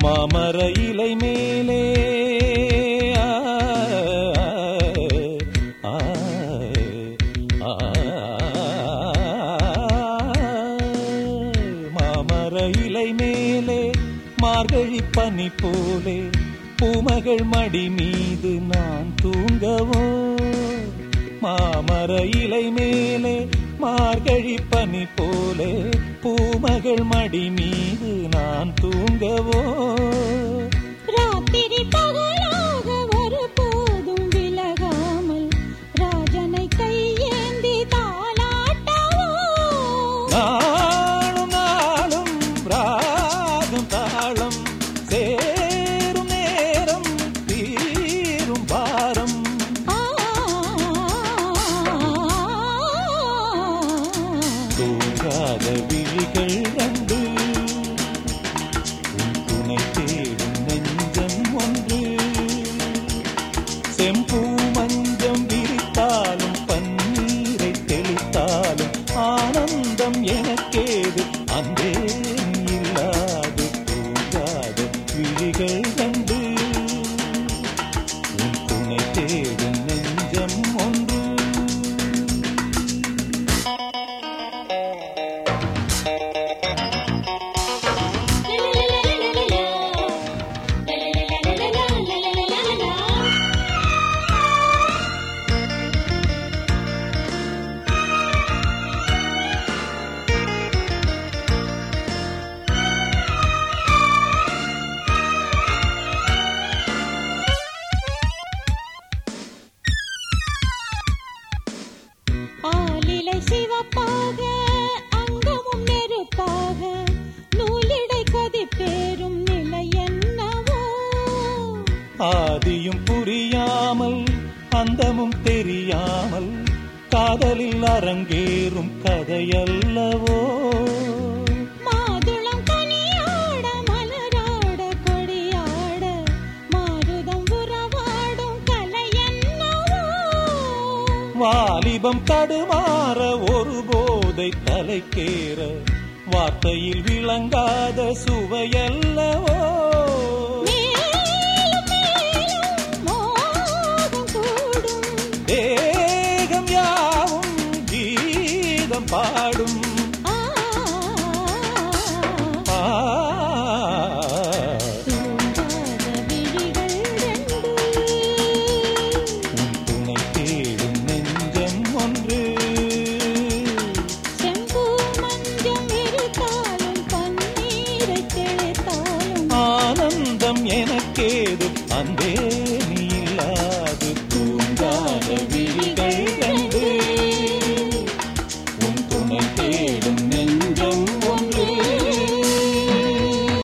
மாமர இலை மேலே ஆ, ஆ, ஆ, மாமர இலை மேலே மார்கழி பனி போலே பூமகள் மடி மீது நான் தூங்கவோ மாமர இலை மேலே மார்கழி பனி போலே பூமகள் மடி மீது நான் தூங்கவோ ராத்திரி பகலாக ஒரு போதும் விலகாமல் ராஜனை கையேந்தி தாலாட்டவோ நாளும் நாளும் ராகம் தாளம் சேரும் நேரம் தீரும் பாரம் ஆ தூங்காத விழிகள் கண்டு உன் துணை தேடும் நெஞ்சம் ஒன்று செம்பூ மஞ்சம் விரித்தாலும் பன்னீரை தெளித்தாலும் ஆனந்தம் எனக்கேது அன்பே இல்லாது தூங்காத விழிகள் கண்டு உன் துணை தேடும் நெஞ்சம் ஒன்று ஆலிலை சிவப்பாக அங்கமும் நெருப்பாக நூலிடை கொதிப்பேறும் நிலை என்னவோ ஆதியும் புரியாமல் அந்தமும் தெரியாமல் காதலில் அரங்கேறும் கதையல்லவோ மாதுளம் கனியாட மலராட கொடியாட மாருதம் உறவாடும் கலை என்னவோ வாலிபம் தடுமாற ஒரு போதை தலைக்கேற வார்த்தையில் விளங்காத சுவையல்லவோ மேலும் மேலும் மோகம் கூடும் தேகம் யாவும் கீதம் பாடும் ஆ ஆ தூங்காத விழிகள் ரெண்டு உன் துணை தேடும் நெஞ்சம் ஒன்று செம்பூ மஞ்சம் இருத்தாலும் பன்னீரை தெளித்தாலும் ஆனந்தம் எனக்கேது அன்பே